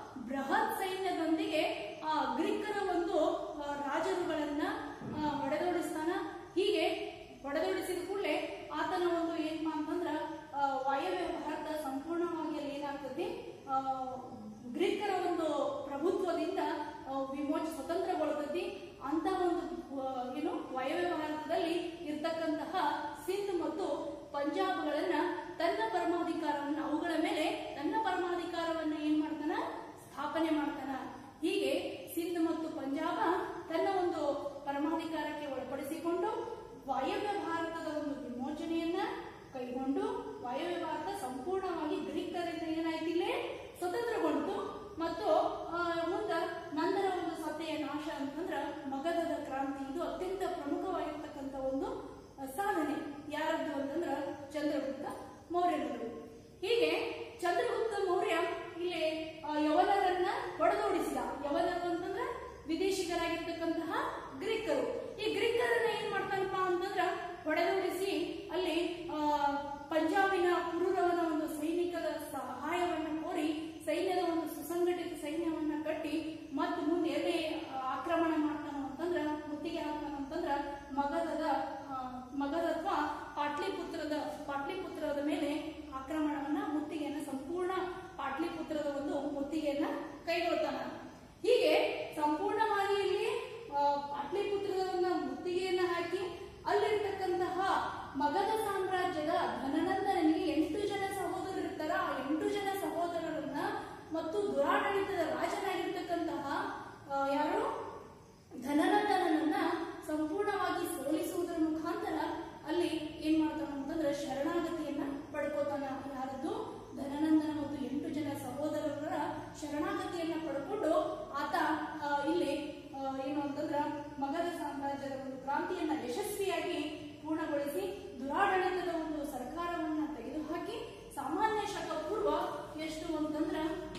ಬೃಹತ್ ಸೈನ್ಯದೊಂದಿಗೆ ಆ ಗ್ರೀಕರ ಒಂದು ಆ, ರಾಜರುಗಳನ್ನ ಆ, ಹೊಡೆದೋಡಿಸ್ತಾನ ಹೀಗೆ ಹೊಡೆದೋಡಿಸಿದ ಕೂಡಲೇ ಆತನ ಒಂದು ಏನಪ್ಪಾ ಅಂತಂದ್ರ ಆ, ವಾಯವ್ಯ ಭಾರತ ಸಂಪೂರ್ಣವಾಗಿ ಅಲ್ಲಿ ಏನಾಗ್ತದೆ ಆ, ಗ್ರೀಕರ ಒಂದು ಪ್ರಭುತ್ವದಿಂದ ಆ, ವಿಮೋಚ ಸ್ವತಂತ್ರಗೊಳ್ತೈತಿ ಅಂತ ಒಂದು ಆ, ಏನು ವಾಯವ್ಯ ಭಾರತದಲ್ಲಿ ಇರ್ತಕ್ಕಂತಹ ಸಿಂಧ್ ಮತ್ತು ಪಂಜಾಬ್ಗಳನ್ನ ತನ್ನ ಪರಮಾಧಿಕಾರವನ್ನ ಅವುಗಳ ಮೇಲೆ ತನ್ನ ಪರಮಾಧಿಕಾರವನ್ನ ಏನ್ ಮಾಡ್ತಾನ ಸ್ಥಾಪನೆ ಮಾಡ್ತಾನ ಹೀಗೆ ಸಿಂಧ್ ಮತ್ತು ಪಂಜಾಬ ತನ್ನ ಒಂದು ಪರಮಾಧಿಕಾರಕ್ಕೆ ಒಳಪಡಿಸಿಕೊಂಡು ವಾಯವ್ಯ ಭಾರತದ ಒಂದು ವಿಮೋಚನೆಯನ್ನ ಕೈಗೊಂಡು ವಾಯವ್ಯ ಭಾರತ ಸಂಪೂರ್ಣವಾಗಿ ಗ್ರೀಕರಿಂದ ಏನಾಯ್ತಿಲ್ಲೇ ಸ್ವತಂತ್ರಗೊಂಡು ಮತ್ತು ಆ, ಮುಂದ ನಂತರ ಒಂದು ಸತ್ತೆಯ ನಾಶ ಅಂತಂದ್ರ ಮಗಧದ ಕ್ರಾಂತಿ ಇದು ಅತ್ಯಂತ ಪ್ರಮುಖವಾಗಿರ್ತಕ್ಕಂಥ ಒಂದು ಆ, ಸಾಧನೆ ಯಾರದ್ದು ಅಂತಂದ್ರ ಚಂದ್ರಗುಪ್ತ ಮೌರ್ಯನದು ಹೀಗೆ ಚಂದ್ರಗುಪ್ತ ಮೌರ್ಯ ಇಲ್ಲಿ ಆ, ಯವನರನ್ನ ಹೊಡೆದೋಡಿಸಿದ ಯವನರು ಅಂತಂದ್ರ ವಿದೇಶಿಗರಾಗಿರ್ತಕ್ಕಂತಹ ಗ್ರೀಕರು ಈ ಗ್ರೀಕರನ್ನ ಏನ್ ಮಾಡ್ತಾನಪ್ಪ ಅಂತಂದ್ರ ಹೊಡೆದೋಡಿಸಿ ಅಲ್ಲಿ ಆ, ಪಂಜಾಬಿನ ಕುರುರವನ ಒಂದು ಸೈನಿಕದ ಸಹಾಯವನ್ನ ಕೋರಿ ಸೈನ್ಯದ ಒಂದು ಸುಸಂಘಟಿತ ಸೈನ್ಯವನ್ನ ಕಟ್ಟಿ ಮತ್ತು ಮುಂದೆ ಎಲ್ಲಿ ಆ, ಆಕ್ರಮಣ ಮಾಡ್ತಾನೋ ಅಂತಂದ್ರ ಮುತ್ತಿಗೆ ಹಾಕ್ತಾನೋ ಅಂತಂದ್ರ ಮಗಧದ ಆ, ಮಗಧ ಅಥವಾ ಪಾಟ್ಲಿಪುತ್ರದ ಪಾಟ್ಲಿಪುತ್ರದ ಮೇಲೆ ಆಕ್ರಮಣವನ್ನ ಮುತ್ತಿಗೆಯನ್ನ ಸಂಪೂರ್ಣ ಪಾಟ್ಲಿಪುತ್ರದ ಒಂದು ಮುತ್ತಿಗೆಯನ್ನ ಕೈಗೊಳ್ತಾನ ಹೀಗೆ ಸಂಪೂರ್ಣವಾಗಿ ಇಲ್ಲಿ ಆ, ಪಾಟ್ಲಿಪುತ್ರದ ಒಂದು ಮುತ್ತಿಗೆಯನ್ನ ಹಾಕಿ ಅಲ್ಲಿರ್ತಕ್ಕಂತಹ ಮಗಧ ಸಾಮ್ರಾಜ್ಯದ ಧನನಂದನಿಗೆ ಎಂಟು ಜನ ಸಹೋದರರು ಇರ್ತಾರ ಆ ಎಂಟು ಜನ ಸಹೋದರರನ್ನ ಮತ್ತು ದುರಾಡಳಿತದ ರಾಜನಾಗಿರ್ತಕ್ಕಂತಹ ಆ, ಯಾರು ಧನನಂದನನ್ನ ಸಂಪೂರ್ಣವಾಗಿ ಸೋಲಿಸುವುದರ ಮುಖಾಂತರ ಅಲ್ಲಿ ಏನ್ ಮಾಡ್ತಾನ ಅಂತಂದ್ರೆ ಶರಣಾಗತಿಯನ್ನ ಪಡ್ಕೋತಾನ ಯಾರದ್ದು ಧನನಂದನ ಮತ್ತು ಎಂಟು ಜನ ಸಹೋದರರ ಶರಣಾಗತಿಯನ್ನ ಪಡ್ಕೊಂಡು ಆತ ಆ, ಇಲ್ಲಿ ಆ, ಏನು ಅಂತಂದ್ರ ಮಗಧ ಸಾಮ್ರಾಜ್ಯದ ಒಂದು ಕ್ರಾಂತಿಯನ್ನ ಯಶಸ್ವಿಯಾಗಿ ಪೂರ್ಣಗೊಳಿಸಿ ದುರಾಡಳಿತದ ಒಂದು ಸರ್ಕಾರವನ್ನ ತೆಗೆದುಹಾಕಿ ಸಾಮಾನ್ಯ ಶಕ ಪೂರ್ವ ಎಷ್ಟು ಅಂತಂದ್ರ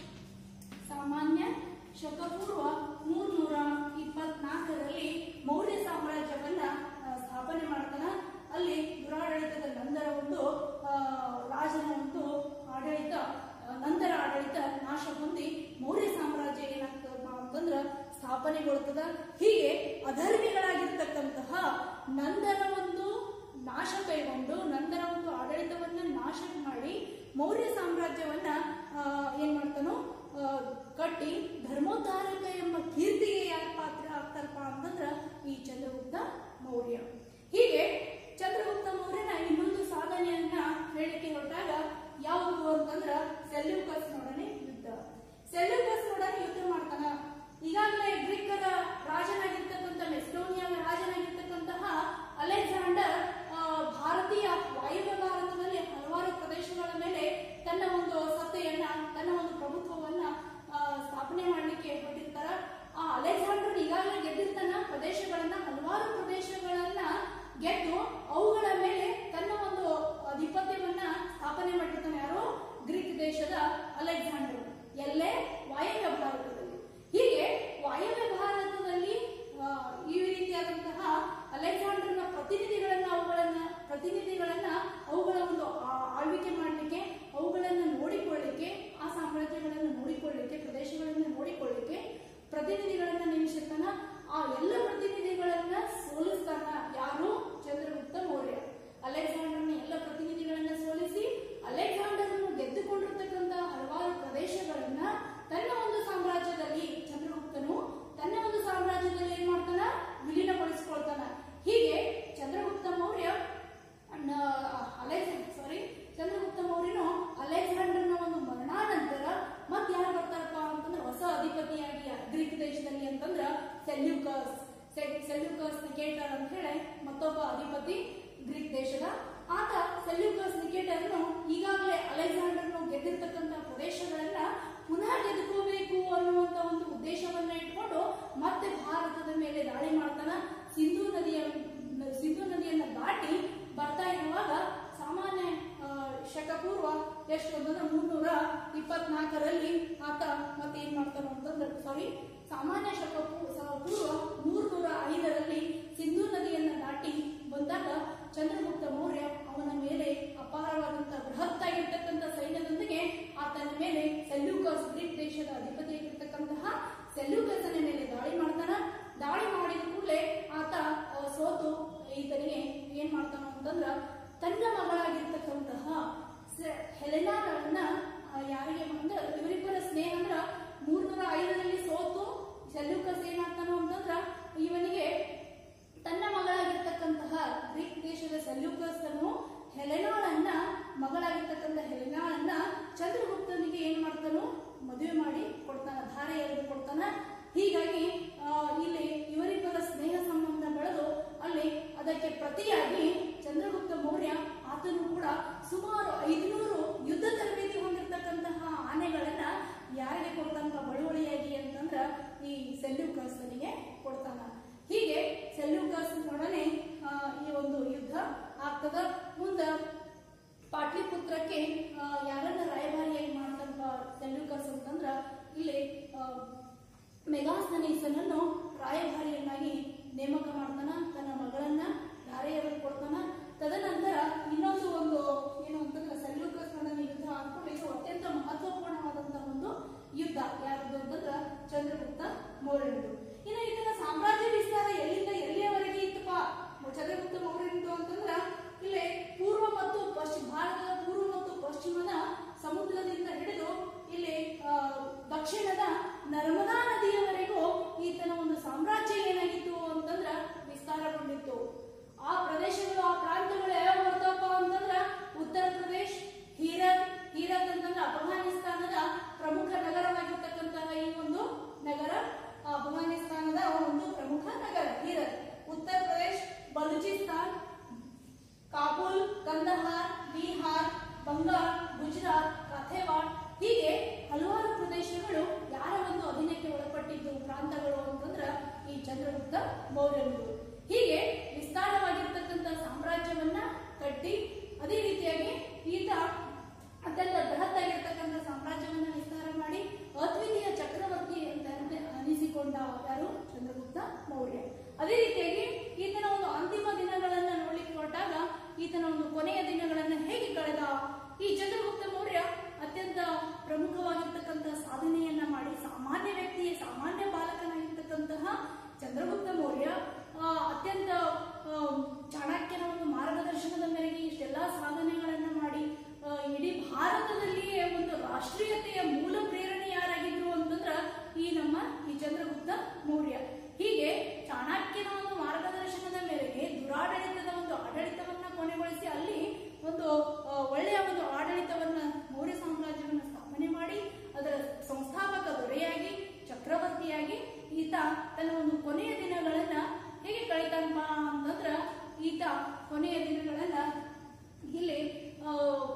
ಸಾಮಾನ್ಯ ಶಕಪೂರ್ವ ಮೂರ್ನೂರ ಇಪ್ಪತ್ನಾಲ್ಕರಲ್ಲಿ ಮೌರ್ಯ ಸಾಮ್ರಾಜ್ಯವನ್ನ ಆ, ಸ್ಥಾಪನೆ ಮಾಡ್ತಾನ ಅಲ್ಲಿ ದುರಾಡಳಿತದ ನಂತರ ಒಂದು ಆ, ರಾಜನ ಒಂದು ಆಡಳಿತ ಆ, ನಂತರ ಆಡಳಿತ ನಾಶ ಹೊಂದಿ ಮೌರ್ಯ ಸಾಮ್ರಾಜ್ಯ ಏನಾಗ್ತದಪ್ಪ ಅಂತಂದ್ರ ಸ್ಥಾಪನೆಗೊಳ್ತದ ಹೀಗೆ ಅಧರ್ಮಿಗಳಾಗಿರ್ತಕ್ಕಂತಹ ನಂದನ ಒಂದು ನಾಶ ಕೈಗೊಂಡು ನಂತರ ಒಂದು ಆಡಳಿತವನ್ನ ನಾಶ ಮಾಡಿ ಮೌರ್ಯ ಸಾಮ್ರಾಜ್ಯವನ್ನ ಆ, ಏನ್ ಮಾಡ್ತಾನೋ ಆ, ಕಟ್ಟಿ ಧರ್ಮೋದ್ಧಾರಕ ಎಂಬ ಕೀರ್ತಿಗೆ ಯಾರು ಪಾತ್ರ ಆಗ್ತಾರಪ್ಪ ಅಂತಂದ್ರ ಈ ಚಂದ್ರಗುಪ್ತ ಮೌರ್ಯ ಹೀಗೆ ಚಂದ್ರಗುಪ್ತ ಮೌರ್ಯನ ಇನ್ನೊಂದು ಸಾಧನೆಯನ್ನ ಹೇಳಿಕೆ ಹೊರಟಾಗ ಯಾವುದು ಅಂತಂದ್ರ ಸೆಲ್ಯೂಕಸ್ ನೊಡನೆ ಯುದ್ಧ ಸೆಲ್ಯೂಕಸ್ ನೊಡನೆ ಯುದ್ಧ ಮಾಡ್ತಾನ ಈಗಾಗಲೇ ಗ್ರೀಕರ ರಾಜನಾಗಿರ್ತಕ್ಕಂಥ ಮೆಸ್ಟೋನಿಯಾದ ರಾಜನಾಗಿರ್ತಕ್ಕಂತಹ ಅಲೆಕ್ಸಾಂಡರ್ ಆ, ಭಾರತೀಯ ವಾಯುವ್ಯ ಭಾರತದಲ್ಲಿ ಹಲವಾರು ಪ್ರದೇಶಗಳ ಮೇಲೆ ತನ್ನ ಒಂದು ಸತ್ತೆಯನ್ನ ತನ್ನ ಒಂದು ಪ್ರಭುತ್ವವನ್ನ ಆ, ಸ್ಥಾಪನೆ ಮಾಡಲಿಕ್ಕೆ ಹೊರಟಿರ್ತಾರ ಆ ಅಲೆಕ್ಸಾಂಡರ್ ಈಗಾಗಲೇ ಗೆದ್ದಿರ್ತಾನ ಪ್ರದೇಶಗಳನ್ನ ಹಲವಾರು ಪ್ರದೇಶಗಳನ್ನ ಗೆದ್ದು ಅವುಗಳ ಮೇಲೆ ತನ್ನ ಒಂದು ಆಧಿಪತ್ಯವನ್ನ ಸ್ಥಾಪನೆ ಮಾಡಿರ್ತಾನೆ ಯಾರು ಗ್ರೀಕ್ ದೇಶದ ಅಲೆಕ್ಸಾಂಡರ್ ಗ್ರೀಕ್ ದೇಶದ ಆತ ಸೆಲ್ಯೂಕಸ್ ನಿಕೇಟರ್ನು ಈಗಾಗಲೇ ಅಲೆಕ್ಸಾಂಡರ್ನು ಗೆದ್ದಿರ್ತಕ್ಕಂಥ ಪ್ರದೇಶಗಳನ್ನ ಪುನಃ ಗೆದ್ದುಕೋಬೇಕು ಅನ್ನುವಂತ ಒಂದು ಉದ್ದೇಶವನ್ನ ಇಟ್ಕೊಂಡು ಮತ್ತೆ ಭಾರತದ ಮೇಲೆ ದಾಳಿ ಮಾಡ್ತಾನ ಸಿಂಧೂ ನದಿಯ ಸಿಂಧೂ ನದಿಯನ್ನ ದಾಟಿ ಬರ್ತಾ ಇರುವಾಗ ಸಾಮಾನ್ಯ ಆ, ಶಕಪೂರ್ವ ಎಷ್ಟು ಅಂತಂದ್ರೆ ಮುನ್ನೂರ ಇಪ್ಪತ್ನಾಲ್ಕರಲ್ಲಿ ಆತ ಮತ್ತೆ ಏನ್ ಮಾಡ್ತಾನ ಅಂತಂದ್ರೆ ಸಾರಿ ಸಾಮಾನ್ಯ ಶಕ ಪೂ- ಸ- ಪೂರ್ವ ಮೂರ್ನೂರ ಐದರಲ್ಲಿ ಸಿಂಧೂ ನದಿಯನ್ನ ದಾಟಿ ಬಂದಾಗ ಚಂದ್ರಗುಪ್ತ ಮೌರ್ಯ ಅವನ ಮೇಲೆ ಅಪಾರವಾದಂತಹ ಬೃಹತ್ತಾಗಿರ್ತಕ್ಕಂಥ ಸೈನ್ಯದೊಂದಿಗೆ ಆತನ ಮೇಲೆ ಸೆಲ್ಯೂಕಸ್ ಗ್ರೀಕ್ ದೇಶದ ಅಧಿಪತಿಯಾಗಿರ್ತಕ್ಕಂತಹ ಸೆಲ್ಯೂಕಸನ ಮೇಲೆ ದಾಳಿ ಮಾಡ್ತಾನ ದಾಳಿ ಮಾಡಿದ ಕೂಡಲೇ ಆತ ಆ, ಸೋತು ಈತನಿಗೆ ಏನ್ ಮಾಡ್ತಾನ ಅಂತಂದ್ರ ತನ್ನ ಮಗಳಾಗಿರ್ತಕ್ಕಂತಹ ಸ- ಹೆಲೆನಾಳನ್ನ ಆ, ಯಾರಿಗೆ ಅಂದ್ರೆ ಇವರಿಬ್ಬರ ಸ್ನೇಹ ಅಂದ್ರ ಮೂರ್ನೂರ ಐದರಲ್ಲಿ ಸೋತು ಸೆಲ್ಯೂಕಸ್ ಏನಾಗ್ತಾನೋ ಅಂತಂದ್ರ ಇವನಿಗೆ ತನ್ನ ಮಗಳಾಗಿರ್ತಕ್ಕಂತಹ ಗ್ರೀಕ್ ದೇಶದ ಸೆಲ್ಯೂಕಸ್ ಅನ್ನು ಹೆಲೆನಾಳನ್ನ ಮಗಳಾಗಿರ್ತಕ್ಕಂಥ ಹೆಲೆನಾಳನ್ನ ಚಂದ್ರಗುಪ್ತನಿಗೆ ಏನ್ ಮಾಡ್ತಾನೋ ಮದುವೆ ಮಾಡಿ ಕೊಡ್ತಾನ ಧಾರೆ ಎರೆದು ಕೊಡ್ತಾನ ಹೀಗಾಗಿ ಆ, ಇಲ್ಲಿ ಇವರಿಬ್ಬರ ಸ್ನೇಹ ಸಂಬಂಧ ಬೆಳೆದು ಅಲ್ಲಿ ಅದಕ್ಕೆ ಪ್ರತಿಯಾಗಿ ಚಂದ್ರಗುಪ್ತ ಮೌರ್ಯ ಆತನು ಕೂಡ ಸುಮಾರು ಐದುನೂರು ಯುದ್ಧ ತರಬೇತಿ ಹೊಂದಿರತಕ್ಕಂತಹ ಆನೆಗಳನ್ನ ಯಾರಿಗೆ ಕೊಡ್ತಾನ ಬಳುವಳಿಯಾಗಿ ಅಂತಂದ್ರ ಈ ಸೆಲ್ಯೂಕಸ್ನಿಗೆ ಕೊಡ್ತಾನ ಹೀಗೆ ಸೆಲ್ಯೂಕಸ್ ನೊಡನೆ ಆ, ಈ ಒಂದು ಯುದ್ಧ ಆಗ್ತದ ಮುಂದ ಪಾಟ್ಲಿಪುತ್ರಕ್ಕೆ ಆ, ಯಾರನ್ನ ರಾಯಭಾರಿಯಾಗಿ ಮಾಡ್ತಂತ ಸೆಲ್ಯೂಕಸ್ ಅಂತಂದ್ರ ಇಲ್ಲಿ ಆ, ಮೆಗಾಸ್ತನೀಸನನ್ನು ರಾಯಭಾರಿಯನ್ನಾಗಿ ನೇಮಕ ಮಾಡ್ತಾನ ತನ್ನ ಮಗಳನ್ನ ಧಾರೆಯರಲ್ಲಿ ಕೊಡ್ತಾನ ತದನಂತರ ಇನ್ನೊಂದು ಒಂದು ಏನು ಅಂತಂದ್ರೆ ಸೆಲ್ಯೂಕಸ್ ನೊಡನೆ ಯುದ್ಧ ಅನ್ಕೊಂಡು ಇದು ಅತ್ಯಂತ ಮಹತ್ವಪೂರ್ಣವಾದಂತಹ ಒಂದು ಯುದ್ಧ ಯಾರದು ಅಂತಂದ್ರ ಚಂದ್ರಗುಪ್ತ ಮೌರ್ಯನದು ಇನ್ನು ಇದನ್ನ ಸಾಮ್ರಾಜ್ಯ ವಿಸ್ತಾರ ಎಲ್ಲಿಂದ ಎಲ್ಲಿಯವರೆಗೆ ಇತ್ತಪ್ಪ ಚಂದ್ರಗುಪ್ತ ಮೌರ್ಯನದು ಅಂತಂದ್ರ ಇಲ್ಲಿ ಪೂರ್ವ ಮತ್ತು ಪಶ್ಚಿಮ ಭಾರತದ ಪೂರ್ವ ಮತ್ತು ಪಶ್ಚಿಮದ ಸಮುದ್ರದಿಂದ ಹಿಡಿದು ಇಲ್ಲಿ ಆ, ದಕ್ಷಿಣದ ನರ್ಮದಾ ನದಿಯವರೆಗೂ ಈತನ ಒಂದು ಸಾಮ್ರಾಜ್ಯ ಏನಾಗಿತ್ತು ಅಂತಂದ್ರ ವಿಸ್ತಾರಗೊಂಡಿತ್ತು ಆ ಪ್ರದೇಶಗಳು ಆ ಪ್ರಾಂತಗಳು ಯಾವ ಬರ್ತಾವಪ್ಪ ಅಂತಂದ್ರ ಉತ್ತರ ಪ್ರದೇಶ್ ಹೀರತ್ ಹೀರತ್ ಅಂತಂದ್ರೆ ಅಫಘಾನಿಸ್ತಾನದ ಪ್ರಮುಖ ನಗರವಾಗಿರ್ತಕ್ಕಂತಹ ಈ ಒಂದು ನಗರ ಆ ಅಫಘಾನಿಸ್ತಾನದ ಒಂದು ಪ್ರಮುಖ ನಗರ ಹೀರತ್ ಉತ್ತರ ಪ್ರದೇಶ್ ಬಲೂಚಿಸ್ತಾನ್ ಕಾಬೂಲ್ ಕಂದಹಾರ್ ಬಿಹಾರ್ ಬಂಗಾಲ್ ಗುಜರಾತ್ ಕಥೇವಾಡ್ ಹೀಗೆ ಹಲವಾರು ಪ್ರದೇಶಗಳು ಯಾರ ಒಂದು ಅಧೀನಕ್ಕೆ ಒಳಪಟ್ಟಿದ್ದು ಪ್ರಾಂತಗಳು ಅಂತಂದ್ರ ಈ ಚಂದ್ರಗುಪ್ತ ಮೌರ್ಯನದು ಹೀಗೆ ವಿಸ್ತಾರವಾಗಿರ್ತಕ್ಕಂಥ ಸಾಮ್ರಾಜ್ಯವನ್ನ ಕಟ್ಟಿ ಅದೇ ರೀತಿಯಾಗಿ ಈತ ಅತ್ಯಂತ ಬೃಹತ್ತಾಗಿರ್ತಕ್ಕಂಥ ಸಾಮ್ರಾಜ್ಯವನ್ನ ವಿಸ್ತಾರ ಮಾಡಿ ಅದ್ವಿತೀಯ ಚಕ್ರವರ್ತಿ ಅಂತ ಅನಿಸಿಕೊಂಡ ಯಾರು ಚಂದ್ರಗುಪ್ತ ಮೌರ್ಯ ಅದೇ ರೀತಿಯಾಗಿ ಈತನ ಒಂದು ಅಂತಿಮ ದಿನಗಳನ್ನ ನೋಡ್ಲಿಕ್ಕೆ ಹೊರಟಾಗ ಈತನ ಒಂದು ಕೊನೆಯ ದಿನಗಳನ್ನ ಹೇಗೆ ಕಳೆದ ಈ ಚಂದ್ರಗುಪ್ತ ಮೌರ್ಯ ಅತ್ಯಂತ ಪ್ರಮುಖವಾಗಿರ್ತಕ್ಕಂಥ ಸಾಧನೆಯನ್ನ ಮಾಡಿ ಸಾಮಾನ್ಯ ವ್ಯಕ್ತಿ ಸಾಮಾನ್ಯ ಬಾಲಕನಾಗಿರ್ತಕ್ಕಂತಹ ಚಂದ್ರಗುಪ್ತ ಮೌರ್ಯ ಆ, ಅತ್ಯಂತ ಆ, ಚಾಣಕ್ಯನ ಒಂದು ಮಾರ್ಗದರ್ಶನದ ಮೇರೆಗೆ ಇಷ್ಟೆಲ್ಲ ಸಾಧನೆಗಳನ್ನ ಮಾಡಿ ಆ, ಇಡೀ ಭಾರತದಲ್ಲಿಯೇ ಒಂದು ರಾಷ್ಟ್ರೀಯತೆಯ ಮೂಲ ಪ್ರೇರಣೆ ಯಾರಾಗಿದ್ರು ಅಂತಂದ್ರ ಈ ನಮ್ಮ ಈ ಚಂದ್ರಗುಪ್ತ ಮೌರ್ಯ ಹೀಗೆ ಚಾಣಕ್ಯನ ಒಂದು ಮಾರ್ಗದರ್ಶನದ ಮೇರೆಗೆ ದುರಾಡಳಿತದ ಒಂದು ಆಡಳಿತವನ್ನ ಕೊನೆಗೊಳಿಸಿ ಅಲ್ಲಿ ಒಂದು ಆ, ಒಳ್ಳೆಯ ಒಂದು ಆಡಳಿತವನ್ನ ಮೌರ್ಯ ಸಾಮ್ರಾಜ್ಯವನ್ನ ಸ್ಥಾಪನೆ ಮಾಡಿ ಅದರ ಸಂಸ್ಥಾಪಕ ದೊರೆಯಾಗಿ ಚಕ್ರವರ್ತಿಯಾಗಿ ಈತ ತನ್ನ ಒಂದು ಕೊನೆಯ ದಿನಗಳನ್ನ ಹೇಗೆ ಕಳಿತಾನಪ್ಪ ಅಂತಂದ್ರ ಈತ ಕೊನೆಯ ದಿನಗಳನ್ನ ಇಲ್ಲಿ ಆ,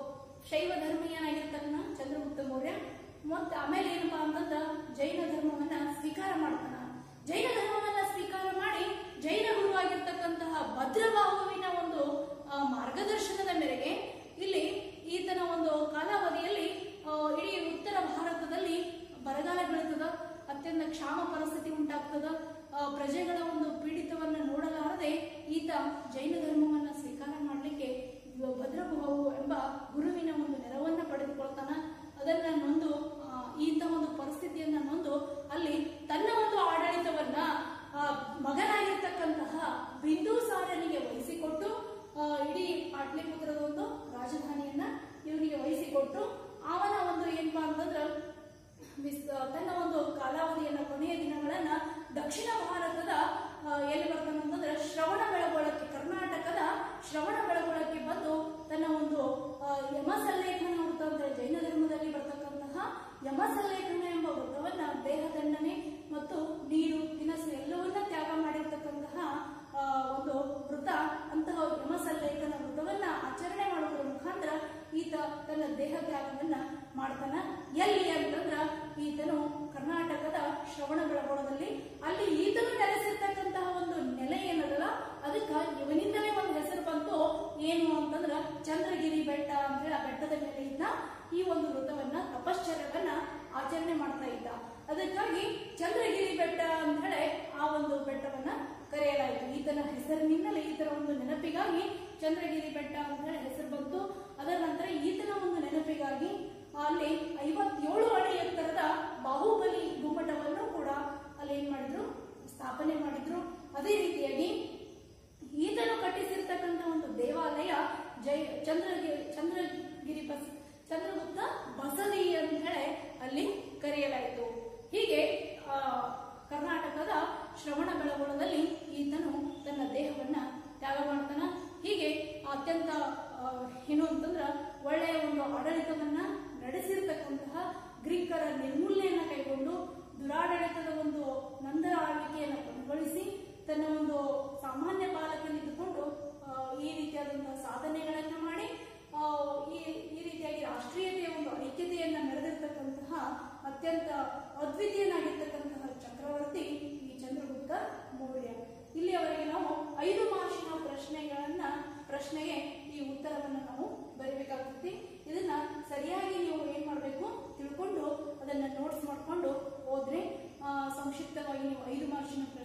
ಶೈವ ಧರ್ಮೀಯನಾಗಿರ್ತಾನ ಚಂದ್ರಗುಪ್ತ ಮೌರ್ಯ ಮತ್ತೆ ಆಮೇಲೆ ಏನಪ್ಪಾ ಅಂತಂದ್ರ ಜೈನ ಧರ್ಮವನ್ನ ಸ್ವೀಕಾರ ಮಾಡ್ತಾನ ಜೈನ ಧರ್ಮವನ್ನ ಸ್ವೀಕಾರ ಮಾಡಿ ಜೈನ ಗುರುವಾಗಿರ್ತಕ್ಕಂತಹ ಭದ್ರಬಾಹುವಿನ ಒಂದು ಆ, ಮಾರ್ಗದರ್ಶನದ ಮೇರೆಗೆ ಇಲ್ಲಿ ಈತನ ಒಂದು ಕಾಲಾವಧಿಯಲ್ಲಿ ಆ, ಇಡೀ ಉತ್ತರ ಭಾರತದಲ್ಲಿ ಬರಗಾಲ ಬೀಳ್ತದ ಅತ್ಯಂತ ಕ್ಷಾಮ ಪರಿಸ್ಥಿತಿ ಉಂಟಾಗ್ತದ ಆ, ಪ್ರಜೆಗಳ ಒಂದು ಪೀಡಿತವನ್ನ ನೋಡಲಾರದೆ ಈತ ಜೈನ ಧರ್ಮವನ್ನ ಸ್ವೀಕಾರ ಮಾಡಲಿಕ್ಕೆ ಭದ್ರಭಾವು ಎಂಬ ಗುರುವಿನ ಒಂದು ನೆರವನ್ನ ಪಡೆದುಕೊಳ್ತಾನ ಅದನ್ನ ನೊಂದು ಆ, ಈತ ಒಂದು ಪರಿಸ್ಥಿತಿಯನ್ನ ನೊಂದು ಅಲ್ಲಿ ತನ್ನ ಒಂದು ಆಡಳಿತವನ್ನ ಆ, ಮಗನಾಗಿರ್ತಕ್ಕಂತಹ ಬಿಂದುಸಾರನಿಗೆ ವಹಿಸಿಕೊಟ್ಟು ಆ, ಇಡೀ ಪಾಟ್ಲಿಪುತ್ರದ ಒಂದು ರಾಜಧಾನಿಯನ್ನ ಇವನಿಗೆ ವಹಿಸಿಕೊಟ್ಟು ಅವನ ಒಂದು ಏನಪ್ಪಾ ಅಂತಂದ್ರ ವಿಸ್- ತನ್ನ ಒಂದು ಕಾಲಾವಧಿಯನ್ನ ಕೊನೆಯ ದಿನಗಳನ್ನ ದಕ್ಷಿಣ ಭಾರತದ ಆ, ಎಲ್ಲಿ ಬರ್ತಾನೆ ಅಂತಂದ್ರೆ ಶ್ರವಣ ಬೆಳಗೊಳಕ್ಕೆ ಕರ್ನಾಟಕದ ಶ್ರವಣ ಬೆಳಗೊಳಕ್ಕೆ ಬಂದು ತನ್ನ ಒಂದು ಆ, ಯಮ ಸಲ್ಲೇಖನ ಅಂತ ಶ್ರವಣ ಬೆಳಗೊಳದಲ್ಲಿ ಅಲ್ಲಿ ಈತನು ನೆಲೆಸಿರ್ತಕ್ಕಂತಹ ಒಂದು ನೆಲೆ ಏನದಲ್ಲ ಅದಕ್ಕ ಇವನಿಂದಲೇ ಒಂದು ಹೆಸರು ಬಂತು ಏನು ಅಂತಂದ್ರ ಚಂದ್ರಗಿರಿ ಬೆಟ್ಟ ಅಂತ ಹೇಳಿ ಆ ಬೆಟ್ಟದ ಮೇಲೆ ಇದ್ದ ಈ ಒಂದು ವೃತವನ್ನ ತಪಶ್ಚರ್ಯವನ್ನ ಆಚರಣೆ ಮಾಡ್ತಾ ಇದ್ದ ಅದಕ್ಕಾಗಿ ಚಂದ್ರಗಿರಿ ಬೆಟ್ಟ ಅಂತ ಹೇಳಿ ಆ ಒಂದು ಬೆಟ್ಟವನ್ನ ಕರೆಯಲಾಯಿತು ಈತನ ಹೆಸರಿನಿಂದಲೇ ಈತನ ಒಂದು ನೆನಪಿಗಾಗಿ ಚಂದ್ರಗಿರಿ ಬೆಟ್ಟ ಅಂತ ಹೇಳಿ ಹೆಸರು ಬಂತು ಅದರ ನಂತರ ಈತನ ಒಂದು ನೆನಪಿಗಾಗಿ ಅಲ್ಲಿ ಐವತ್ತೇಳು ಅಡಿ ಎತ್ತರದ ಬಾಹುಬಲಿ ಗುಮ್ಮಟವನ್ನು ಕೂಡ ಅಲ್ಲಿ ಏನ್ ಮಾಡಿದ್ರು ಸ್ಥಾಪನೆ ಮಾಡಿದ್ರು ಅದೇ ರೀತಿಯಾಗಿ ಈತನು ಕಟ್ಟಿಸಿರ್ತಕ್ಕಂಥ ಒಂದು ದೇವಾಲಯ ಜೈ ಚಂದ್ರಗಿರಿ ಚಂದ್ರಗಿರಿ ಬಸ್ ಚಂದ್ರಗುಪ್ತ ಬಸದಿ ಅಂತ ಹೇಳಿ ಅಲ್ಲಿ ಕರೆಯಲಾಯಿತು ಹೀಗೆ ಆ, ಕರ್ನಾಟಕದ ಶ್ರವಣ ಬೆಳಗೊಳದಲ್ಲಿ ಈತನು ತನ್ನ ದೇಹವನ್ನ ತ್ಯಾಗ ಮಾಡ್ತಾನ ಹೀಗೆ ಅತ್ಯಂತ ಆ, ಏನು ಅಂತಂದ್ರ ಒಳ್ಳೆಯ ಒಂದು ಆಡಳಿತವನ್ನ ನಡೆಸಿರ್ತಕ್ಕಂತಹ ಗ್ರೀಕರ ನಿರ್ಮೂಲನೆಯನ್ನ ಕೈಗೊಂಡು ದುರಾಡಳಿತದ ಒಂದು ನಂದರ ಆಳ್ವಿಕೆಯನ್ನು ಕೊನೆಗೊಳಿಸಿ ತನ್ನ ಒಂದು ಸಾಮಾನ್ಯ ಪಾಲಕನಿದ್ದುಕೊಂಡು ಆ, ಈ ರೀತಿಯಾದಂತಹ ಸಾಧನೆಗಳನ್ನ ಮಾಡಿ ಆ, ಈ ಈ ರೀತಿಯಾಗಿ ರಾಷ್ಟ್ರೀಯತೆಯ ಒಂದು ಐಕ್ಯತೆಯನ್ನ ಮೆರೆದಿರ್ತಕ್ಕಂತಹ ಅತ್ಯಂತ ಅದ್ವಿತೀಯನಾಗಿರ್ತಕ್ಕಂತಹ ಚಕ್ರವರ್ತಿ ಈ ಚಂದ್ರಗುಪ್ತ ಮೌರ್ಯ ಇಲ್ಲಿಯವರೆಗೆ ನಾವು ಐದು ಮಾರ್ಷಿನ ಪ್ರಶ್ನೆಗಳನ್ನ ಪ್ರಶ್ನೆಗೆ ಈ ಉತ್ತರವನ್ನು ನಾವು ಬರೀಬೇಕಾಗ್ತದೆ ಇದನ್ನ ಸರಿಯಾಗಿ ನೀವು ಏನ್ ಮಾಡಬೇಕು ತಿಳ್ಕೊಂಡು ಅದನ್ನ ನೋಟ್ಸ್ ಮಾಡ್ಕೊಂಡು ಹೋದ್ರೆ ಆ, ಸಂಕ್ಷಿಪ್ತವಾಗಿ ನೀವು ಐದು ಮಾರ್ಷಿನ